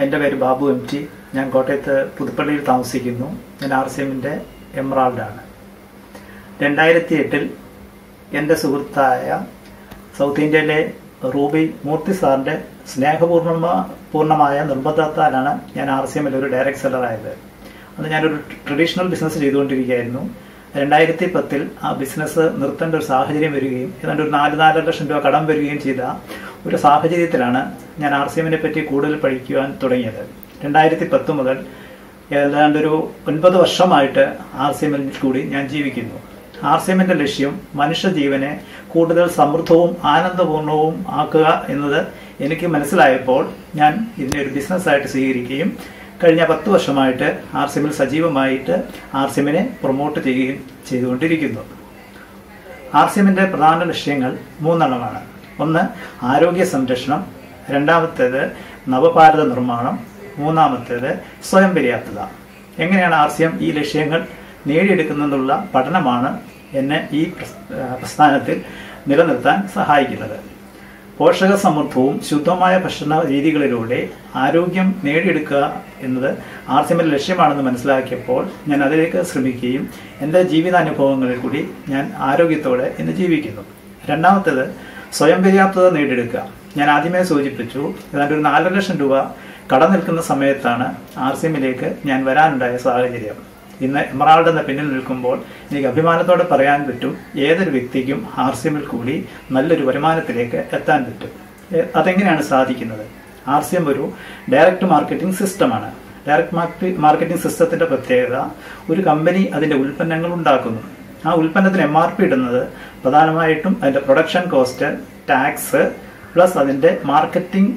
എൻ്റെ പേര് Babu M T ഞാൻ കോട്ടയത്ത് പുതുപ്പള്ളിയിൽ താമസിക്കുന്നു ഞാൻ ആർ സി എമ്മിൻ്റെ എമറാൾഡാണ് രണ്ടായിരത്തി എട്ടിൽ എൻ്റെ സുഹൃത്തായ സൗത്ത് ഇന്ത്യയിലെ റൂബി മൂർത്തി സാറിൻ്റെ സ്നേഹപൂർണ്ണ പൂർണ്ണമായ നിർബന്ധത്താലാണ് ഞാൻ ആർ സി എമ്മിൽ ഒരു ഡയറക്ട് സെല്ലറായത് അന്ന് ഞാനൊരു ട്രഡീഷണൽ ബിസിനസ് ചെയ്തുകൊണ്ടിരിക്കുകയായിരുന്നു രണ്ടായിരത്തി പത്തിൽ ആ ബിസിനസ് നിർത്തേണ്ട ഒരു സാഹചര്യം വരികയും ഏതാണ്ട് ഒരു നാല് നാലര ലക്ഷം രൂപ കടം വരികയും ചെയ്ത ഒരു സാഹചര്യത്തിലാണ് ഞാൻ ആർ സി എമ്മിനെ പറ്റി കൂടുതൽ പഠിക്കുവാൻ തുടങ്ങിയത് രണ്ടായിരത്തി പത്ത് മുതൽ ഏതാണ്ട് ഒരു ഒൻപത് വർഷമായിട്ട് ആർ സി എമ്മിൽ കൂടി ഞാൻ ജീവിക്കുന്നു ആർ സി എമ്മിന്റെ ലക്ഷ്യം മനുഷ്യജീവനെ കൂടുതൽ സമൃദ്ധവും ആനന്ദപൂർണവും ആക്കുക എന്നത് എനിക്ക് മനസ്സിലായപ്പോൾ ഞാൻ ഇതിനെ ഒരു ബിസിനസ്സായിട്ട് സ്വീകരിക്കുകയും കഴിഞ്ഞ പത്ത് വർഷമായിട്ട് ആർ സി എമ്മിൽ സജീവമായിട്ട് ആർ സി എമ്മിനെ പ്രൊമോട്ട് ചെയ്യുകയും ചെയ്തുകൊണ്ടിരിക്കുന്നു ആർ സി എമ്മിന്റെ പ്രധാന ലക്ഷ്യങ്ങൾ മൂന്നെണ്ണമാണ് ഒന്ന് ആരോഗ്യ സംരക്ഷണം രണ്ടാമത്തേത് നവഭാരത നിർമ്മാണം മൂന്നാമത്തേത് സ്വയം പര്യാപ്തത എങ്ങനെയാണ് ആർ സി എം ഈ ലക്ഷ്യങ്ങൾ നേടിയെടുക്കുന്നതെന്നുള്ള പഠനമാണ് എന്നെ ഈ പ്രസ്ഥാനത്തിൽ നിലനിർത്താൻ സഹായിക്കുന്നത് പോഷക സമൃദ്ധവും ശുദ്ധമായ ഭക്ഷണ രീതികളിലൂടെ ആരോഗ്യം നേടിയെടുക്കുക എന്നത് ആർ സി എമ്മിന്റെ ലക്ഷ്യമാണെന്ന് മനസ്സിലാക്കിയപ്പോൾ ഞാൻ അതിലേക്ക് ശ്രമിക്കുകയും എൻ്റെ ജീവിതാനുഭവങ്ങളിൽ കൂടി ഞാൻ ആരോഗ്യത്തോടെ ഇന്ന് ജീവിക്കുന്നു രണ്ടാമത്തേത് സ്വയം പര്യാപ്തത നേടിയെടുക്കുക ഞാൻ ആദ്യമേ സൂചിപ്പിച്ചു ഏതാണ്ട് ഒരു നാലര ലക്ഷം രൂപ കട നിൽക്കുന്ന സമയത്താണ് ആർ സി എമ്മിലേക്ക് ഞാൻ വരാനുണ്ടായ സാഹചര്യം ഇന്ന് എമറാൾഡ് എന്ന പിന്നിൽ നിൽക്കുമ്പോൾ എനിക്ക് അഭിമാനത്തോടെ പറയാൻ പറ്റും ഏതൊരു വ്യക്തിക്കും ആർ സി എമ്മിൽ കൂടി നല്ലൊരു വരുമാനത്തിലേക്ക് എത്താൻ പറ്റും അതെങ്ങനെയാണ് സാധിക്കുന്നത് ആർ സി എം ഒരു ഡയറക്റ്റ് മാർക്കറ്റിംഗ് സിസ്റ്റമാണ് ഡയറക്റ്റ് മാർക്കറ്റിംഗ് സിസ്റ്റത്തിന്റെ പ്രത്യേകത ഒരു കമ്പനി അതിന്റെ ഉൽപ്പന്നങ്ങൾ ഉണ്ടാക്കുന്നു ആ ഉൽപ്പന്നത്തിന് എം ആർ പി ഇടുന്നത് പ്രധാനമായിട്ടും അതിന്റെ പ്രൊഡക്ഷൻ കോസ്റ്റ് ടാക്സ് പ്ലസ് അതിന്റെ മാർക്കറ്റിംഗ്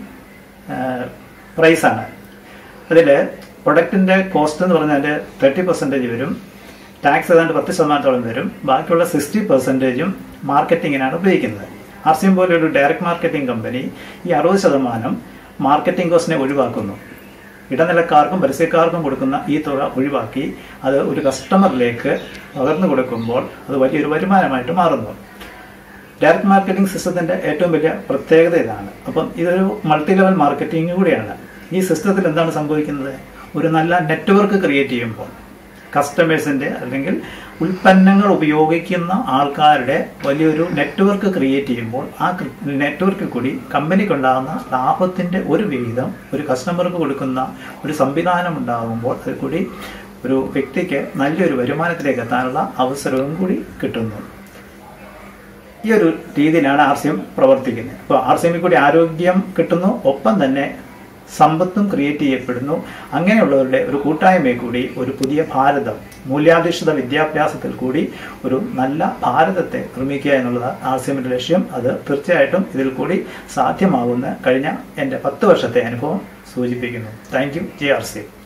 പ്രൈസാണ് അതിൽ പ്രൊഡക്റ്റിന്റെ കോസ്റ്റ് എന്ന് പറഞ്ഞാൽ അതിന്റെ തേർട്ടി പെർസെൻറ്റേജ് വരും ടാക്സ് ഏതാണ്ട് പത്ത് ശതമാനത്തോളം വരും ബാക്കിയുള്ള സിക്സ്റ്റി പെർസെൻറ്റേജും മാർക്കറ്റിങ്ങിനാണ് ഉപയോഗിക്കുന്നത് ആർ സി എം പോലെ ഒരു ഡയറക്റ്റ് മാർക്കറ്റിംഗ് കമ്പനി ഈ അറുപത് ശതമാനം മാർക്കറ്റിംഗ് കോസ്റ്റിനെ ഒഴിവാക്കുന്നു ഇടനിലക്കാർക്കും പരസ്യക്കാർക്കും കൊടുക്കുന്ന ഈ തുക ഒഴിവാക്കി അത് ഒരു കസ്റ്റമറിലേക്ക് പകർന്നു കൊടുക്കുമ്പോൾ അത് വലിയൊരു വരുമാനമായിട്ട് മാറുന്നു ഡയറക്റ്റ് മാർക്കറ്റിംഗ് സിസ്റ്റത്തിന്റെ ഏറ്റവും വലിയ പ്രത്യേകത ഇതാണ് അപ്പം ഇതൊരു മൾട്ടി ലെവൽ മാർക്കറ്റിംഗ് കൂടിയാണ് ഈ സിസ്റ്റത്തിൽ എന്താണ് സംഭവിക്കുന്നത് ഒരു നല്ല നെറ്റ്വർക്ക് ക്രിയേറ്റ് ചെയ്യുമ്പോൾ കസ്റ്റമേഴ്സിന്റെ അല്ലെങ്കിൽ ഉൽപ്പന്നങ്ങൾ ഉപയോഗിക്കുന്ന ആൾക്കാരുടെ വലിയൊരു നെറ്റ്വർക്ക് ക്രിയേറ്റ് ചെയ്യുമ്പോൾ ആ നെറ്റ്വർക്കിൽ കൂടി കമ്പനിക്കുണ്ടാകുന്ന ലാഭത്തിന്റെ ഒരു വിഹിതം ഒരു കസ്റ്റമർക്ക് കൊടുക്കുന്ന ഒരു സംവിധാനം ഉണ്ടാകുമ്പോൾ അതിൽ കൂടി ഒരു വ്യക്തിക്ക് നല്ലൊരു വരുമാനത്തിലേക്ക് എത്താനുള്ള അവസരവും കൂടി കിട്ടുന്നു ഈ ഒരു രീതിയിലാണ് ആർ സി എം പ്രവർത്തിക്കുന്നത് ഇപ്പോൾ ആർ സി എമ്മിൽ കൂടി ആരോഗ്യം കിട്ടുന്നു ഒപ്പം തന്നെ സമ്പത്തും ക്രിയേറ്റ് ചെയ്യപ്പെടുന്നു അങ്ങനെയുള്ളവരുടെ ഒരു കൂട്ടായ്മയിൽ കൂടി ഒരു പുതിയ ഭാരതം മൂല്യാധിഷ്ഠിത വിദ്യാഭ്യാസത്തിൽ കൂടി ഒരു നല്ല ഭാരതത്തെ നിർമ്മിക്കുക എന്നുള്ളത് ആർ സി എമ്മിന്റെ ലക്ഷ്യം അത് തീർച്ചയായിട്ടും ഇതിൽ കൂടി സാധ്യമാകുന്ന കഴിഞ്ഞ എൻ്റെ പത്ത് വർഷത്തെ അനുഭവം സൂചിപ്പിക്കുന്നു thank you J R C M